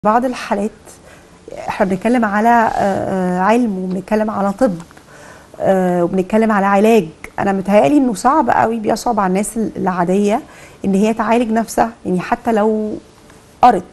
بعض الحالات احنا بنتكلم على آه، آه، علم وبنتكلم على طب آه، وبنتكلم على علاج انا متهيألي انه صعب قوي بيصعب على الناس العاديه ان هي تعالج نفسها يعني حتى لو قرت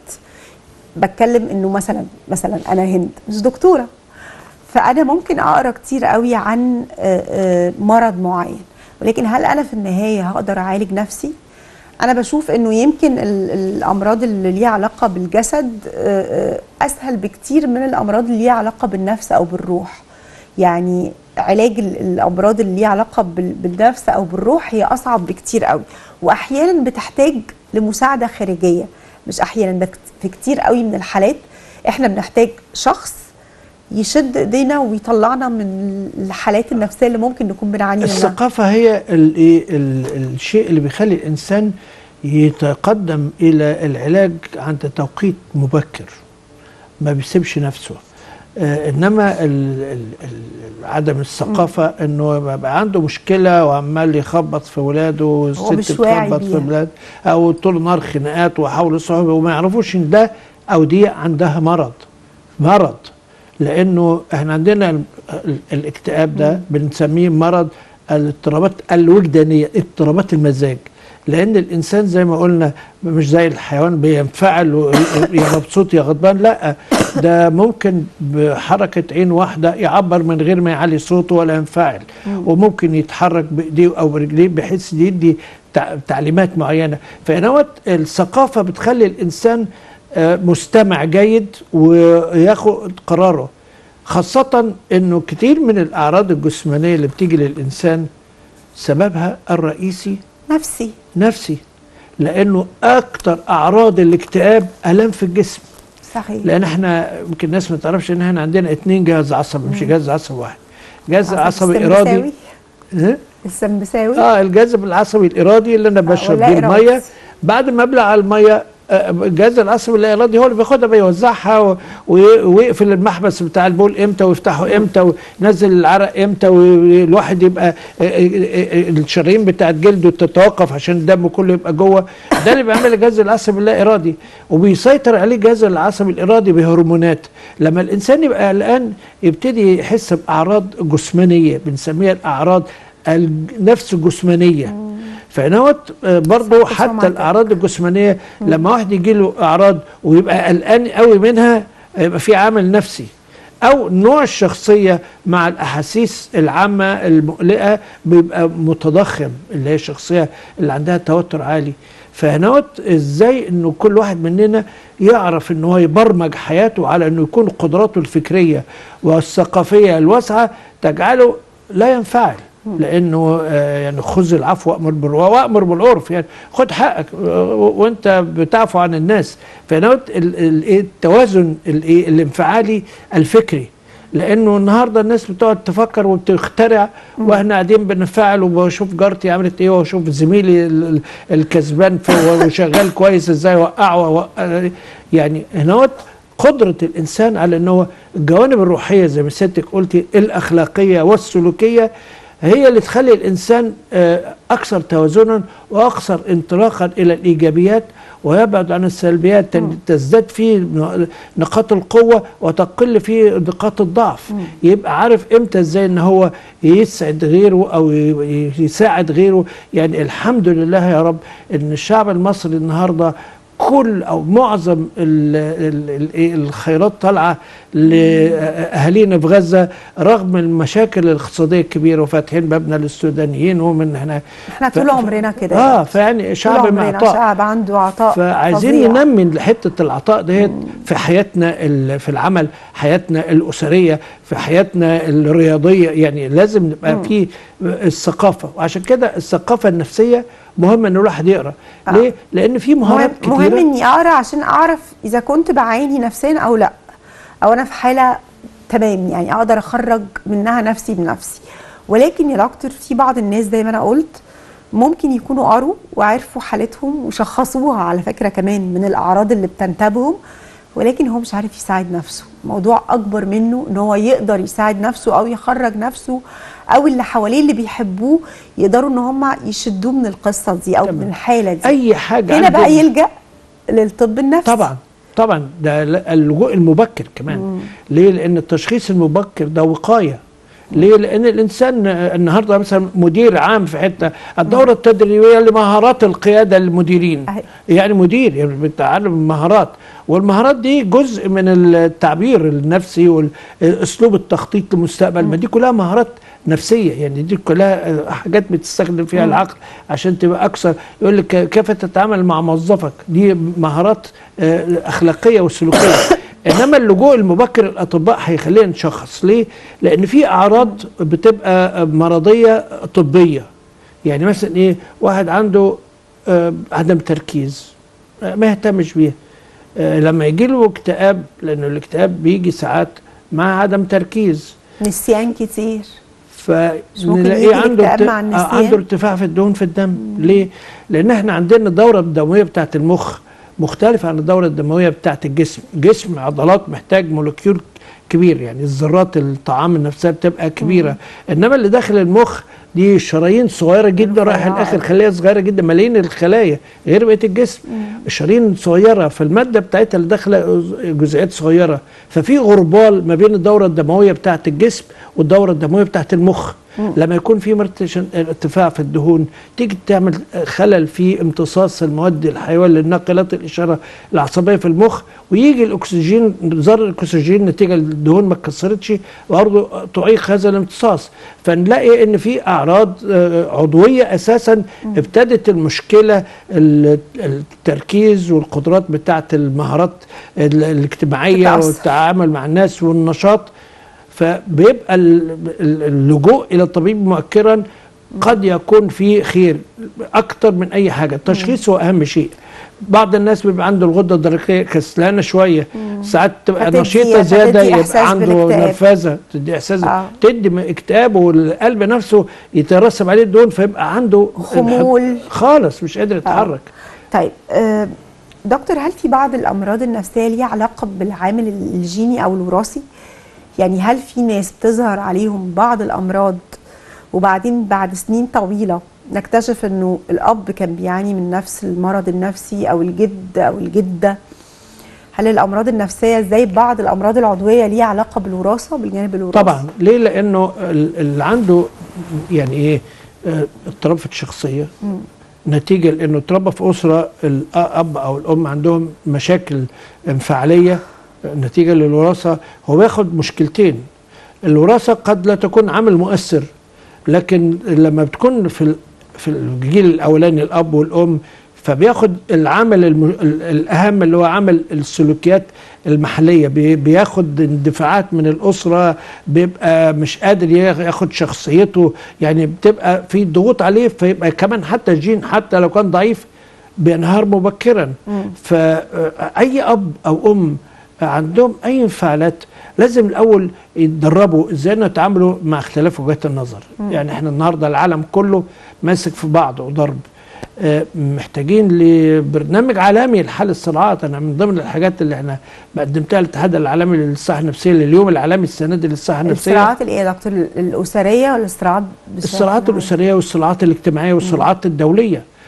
بتكلم انه مثلا مثلا انا هند مش دكتوره فانا ممكن اقرا كتير قوي عن آه، آه، مرض معين ولكن هل انا في النهايه هقدر اعالج نفسي انا بشوف انه يمكن ال- الامراض اللي ليها علاقه بالجسد آه، آه، اسهل بكتير من الامراض اللي ليها علاقه بالنفس او بالروح يعني علاج ال- الامراض اللي ليها علاقه بال- بالنفس او بالروح هي اصعب بكتير قوي واحيانا بتحتاج لمساعده خارجيه مش احيانا بكت- في كتير قوي من الحالات احنا بنحتاج شخص يشد ايدينا ويطلعنا من الحالات النفسيه اللي ممكن نكون بنعاني منها الثقافة هي ال- إيه ال- الشيء اللي بيخلي الإنسان يتقدم إلى العلاج عند توقيت مبكر ما بيسيبش نفسه آه إنما ال ال ال عدم الثقافة إنه يبقى عنده مشكلة وعمال يخبط في ولاده والست مش واعي تخبط في بيها. بلاد أو طول النهار خناقات وحول صحبة وما يعرفوش إن ده أو دي عندها مرض مرض لانه احنا عندنا ال- ال- الاكتئاب ده بنسميه مرض الاضطرابات الوجدانيه اضطرابات المزاج لان الانسان زي ما قلنا مش زي الحيوان بينفعل و- يا مبسوط يا غضبان لا ده ممكن بحركه عين واحده يعبر من غير ما يعلي صوته ولا ينفعل وممكن يتحرك بايديه او برجليه بحيث يدي تع- تعليمات معينه فنوت الثقافه بتخلي الانسان آه، مستمع جيد وياخد قراره خاصة انه كتير من الاعراض الجسمانية اللي بتيجي للانسان سببها الرئيسي نفسي نفسي لانه اكتر اعراض الاكتئاب الام في الجسم صحيح لان احنا يمكن الناس ما تعرفش ان احنا عندنا اتنين جهاز عصبي مش جهاز عصبي واحد جهاز عصبي ارادي السمبساوي ها؟ السمبساوي اه الجهاز العصبي الارادي اللي انا بشرب ولا بيه إرادي. الميه بعد ما ابلع الميه آه، الجهاز العصبي الارادي هو اللي بياخدها بيوزعها و- وي- ويقفل المحبس بتاع البول امتى ويفتحه امتى وينزل العرق امتى والواحد يبقى آه، آه، آه، الشرايين بتاعت جلده تتوقف عشان الدم كله يبقى جوه ده اللي بيعمل الجهاز العصبي اللا ارادي وبيسيطر عليه الجهاز العصبي الارادي بهرمونات لما الانسان يبقى قلقان يبتدي يحس باعراض جسمانيه بنسميها الاعراض النفس الجسمانيه فنوت آه، برضو صح، حتى سمعتك. الاعراض الجسمانيه لما واحد يجي له اعراض ويبقى قلقان قوي منها يبقى في عامل نفسي او نوع الشخصيه مع الاحاسيس العامه المقلقه بيبقى متضخم اللي هي الشخصيه اللي عندها توتر عالي فهنوت ازاي انه كل واحد مننا يعرف ان هو يبرمج حياته على انه يكون قدراته الفكريه والثقافيه الواسعه تجعله لا ينفعل لانه آه، يعني خذ العفو وامر بالعرف وامر بالعرف يعني خد حقك آه، وانت بتعفو عن الناس فنوت ال- ال- إيه التوازن الايه الانفعالي الفكري لانه النهارده الناس بتقعد تفكر وبتخترع واحنا قاعدين بنفعل وبشوف جارتي عملت ايه واشوف زميلي ال- ال- الكسبان في- وشغال كويس ازاي اوقعه وأوقع- يعني هنوت قدرة الإنسان على أنه هو الجوانب الروحية زي ما سيادتك قلتي الأخلاقية والسلوكية هي اللي تخلي الإنسان آه، أكثر توازنا وأكثر انطلاقا إلى الإيجابيات ويبعد عن السلبيات تن- تزداد فيه ن- نقاط القوة وتقل فيه نقاط الضعف يبقى عارف إمتى إزاي إن هو يسعد غيره أو ي- يساعد غيره يعني الحمد لله يا رب إن الشعب المصري النهارده كل او معظم ال ال ال إيه الخيرات طالعه لاهالينا في غزه رغم المشاكل الاقتصاديه الكبيره وفاتحين بابنا للسودانيين ومن هنا احنا طول عمرنا كده اه فيعني طول شعب عمرنا معطاء شعب عنده عطاء فعايزين فظيع. ننمي حته العطاء ديت في حياتنا ال- في العمل حياتنا الاسريه في حياتنا الرياضيه يعني لازم نبقى في الثقافه وعشان كده الثقافه النفسيه مهم ان الواحد يقرا آه. ليه لان في مهارات مهم, كتيره مهم اني اقرا عشان اعرف اذا كنت بعاني نفسيا او لا او انا في حاله تمام يعني اقدر اخرج منها نفسي بنفسي ولكن يا دكتور في بعض الناس زي ما انا قلت ممكن يكونوا قروا وعرفوا حالتهم وشخصوها على فكره كمان من الاعراض اللي بتنتابهم ولكن هو مش عارف يساعد نفسه موضوع اكبر منه ان هو يقدر يساعد نفسه او يخرج نفسه او اللي حواليه اللي بيحبوه يقدروا ان هم يشدوه من القصه دي او تمام. من الحاله دي اي حاجه هنا عنده- بقى يلجا للطب النفسي طبعا طبعا ده ل- اللجوء المبكر كمان ليه لان التشخيص المبكر ده وقايه ليه لان الانسان آه، النهارده مثلا مدير عام في حته الدوره التدريبيه لمهارات القياده للمديرين أهي. يعني مدير يعني بتعلم المهارات والمهارات دي جزء من التعبير النفسي والاسلوب التخطيط للمستقبل ما دي كلها مهارات نفسيه يعني دي كلها آه، حاجات بتستخدم فيها العقل عشان تبقى اكثر يقول لك كيف تتعامل مع موظفك دي مهارات آه، اخلاقيه وسلوكيه انما اللجوء المبكر الاطباء هيخلينا نشخص ليه لان في اعراض بتبقى مرضيه طبيه يعني مثلا ايه واحد عنده آه، عدم تركيز آه، ما يهتمش بيها آه، لما يجي له اكتئاب لانه الاكتئاب بيجي ساعات مع عدم تركيز نسيان كتير ممكن فنلاقيه يجي عنده الاكتئاب ارت- مع آه، النسيان؟ عنده ارتفاع في الدهون في الدم ليه؟ لان احنا عندنا الدوره الدمويه بتاعت المخ مختلفه عن الدوره الدمويه بتاعت الجسم جسم عضلات محتاج مولكيول كبير يعني الذرات الطعام نفسها بتبقى كبيره انما اللي داخل المخ دي شرايين صغيره جدا رايحه رفيعة. الاخر خلايا صغيره جدا ملايين الخلايا غير بقيه الجسم الشرايين صغيره فالماده بتاعتها اللي داخله جزيئات صغيره ففي غربال ما بين الدوره الدمويه بتاعت الجسم والدوره الدمويه بتاعت المخ لما يكون في مرتش- ارتفاع في الدهون تيجي تعمل خلل في امتصاص المواد الحيويه للناقلات الاشاره العصبيه في المخ ويجي الاكسجين ذره الاكسجين نتيجه الدهون ما اتكسرتش برضه تعيق هذا الامتصاص فنلاقي ان في اعراض آه، عضويه اساسا ابتدت المشكله ال- التركيز والقدرات بتاعه المهارات ال- الاجتماعيه تتأثر. والتعامل مع الناس والنشاط فبيبقى ال- ال- اللجوء الى الطبيب مؤخرا قد يكون فيه خير اكتر من اي حاجه التشخيص هو اهم شيء بعض الناس بيبقى عنده الغده الدرقيه كسلانه شويه ساعات تبقى فتدي- نشيطه زياده فتدي إحساس يبقى عنده بالاكتئاب. نرفزه تدي احساس آه. تدي من اكتئاب والقلب نفسه يترسب عليه الدهون فيبقى عنده خمول. خالص مش قادر يتحرك طيب آه، دكتور هل في بعض الامراض النفسيه ليها علاقه بالعامل الجيني او الوراثي يعني هل في ناس بتظهر عليهم بعض الامراض وبعدين بعد سنين طويله نكتشف انه الاب كان بيعاني من نفس المرض النفسي او الجد او الجده هل الامراض النفسيه زي بعض الامراض العضويه ليها علاقه بالوراثه بالجانب الوراثي طبعا ليه لانه ال- اللي عنده يعني ايه آه، اضطراب في الشخصيه نتيجه لانه اتربى في اسره الاب او الام عندهم مشاكل انفعاليه آه، نتيجه للوراثه هو بياخد مشكلتين الوراثه قد لا تكون عامل مؤثر لكن لما بتكون في ال- في الجيل الاولاني الاب والام فبياخد العامل الم... ال- الاهم اللي هو عامل السلوكيات المحليه بي... بياخد اندفاعات من الاسره بيبقى مش قادر ياخ- ياخد شخصيته يعني بتبقى في ضغوط عليه فيبقى كمان حتى الجين حتى لو كان ضعيف بينهار مبكرا فاي اب او ام عندهم اي انفعالات لازم الاول يتدربوا ازاي نتعاملوا مع اختلاف وجهات النظر يعني احنا النهارده العالم كله ماسك في بعض وضرب آه، محتاجين لبرنامج عالمي لحل الصراعات انا من ضمن الحاجات اللي احنا قدمتها للاتحاد العالمي للصحه النفسيه لليوم العالمي السنه دي للصحه النفسيه الصراعات الايه يا دكتور الاسريه ولا الصراعات بشكل الصراعات عام؟ الاسريه والصراعات الاجتماعيه والصراعات الدوليه